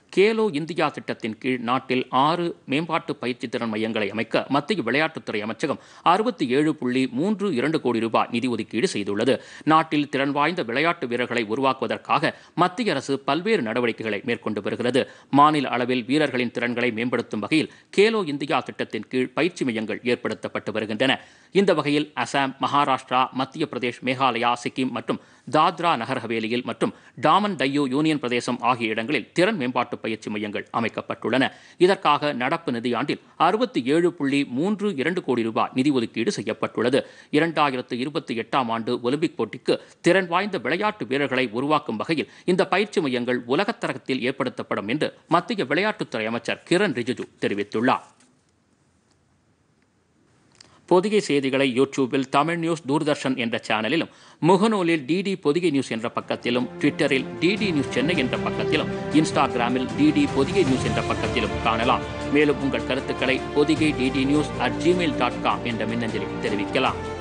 Khelo India திட்டத்தின் கீழ் நாட்டில் ஆறு மேம்பாட்டு பயிற்சி திறன் மையங்களை அமைக்க மத்திய விளையாட்டுத்துறை அமைச்சகம் அறுபத்தி ஏழு புள்ளி மூன்று இரண்டு கோடி ரூபாய் நிதி ஒதுக்கீடு செய்துள்ளது நாட்டில் திறன் வாய்ந்த விளையாட்டு வீரர்களை உருவாக்குவதற்காக மத்திய அரசு பல்வேறு நடவடிக்கைகளை மேற்கொண்டு வருகிறது மாநில அளவில் வீரர்களின் திறன்களை மேம்படுத்தும் வகையில் கேலோ இந்தியா திட்டத்தின் கீழ் பயிற்சி மையங்கள் ஏற்படுத்தப்பட்டு வருகின்றன இந்த வகையில் அசாம் மகாராஷ்டிரா மத்திய பிரதேஷ் மேகாலயா சிக்கிம் மற்றும் தாத்ரா நகர் ஹவேலியில் மற்றும் டாமன் டையூ யூனியன் பிரதேசம் ஆகிய இடங்களில் திறன் மேம்பாட்டு பயிற்சி மையங்கள் அமைக்கப்பட்டுள்ளன இதற்காக நடப்பு நிதியாண்டில் அறுபத்தி ஏழு புள்ளி மூன்று இரண்டு கோடி ரூபாய் நிதி ஒதுக்கீடு செய்யப்பட்டுள்ளது இரண்டாயிரத்து இருபத்தி எட்டாம் ஆண்டு ஒலிம்பிக் போட்டிக்கு திறன் வாய்ந்த விளையாட்டு வீரர்களை உருவாக்கும் வகையில் இந்த பயிற்சி மையங்கள் உலகத்தரத்தில் ஏற்படுத்தப்படும் என்று மத்திய விளையாட்டுத்துறை அமைச்சர் கிரண் ரிஜிஜு தெரிவித்துள்ளார் பொதிகை செய்திகளை யூடியூபில் தமிழ் நியூஸ் தூர்தர்ஷன் என்ற சேனலிலும் முகநூலில் டிடி பொதிகை நியூஸ் என்ற பக்கத்திலும் ட்விட்டரில் டிடி நியூஸ் சென்னை என்ற பக்கத்திலும் இன்ஸ்டாகிராமில் டிடி பொதிகை நியூஸ் என்ற பக்கத்திலும் காணலாம் மேலும் உங்கள் கருத்துக்களை Podhigai DD news at Gmail dot com என்ற மின்னஞ்சலில் தெரிவிக்கலாம்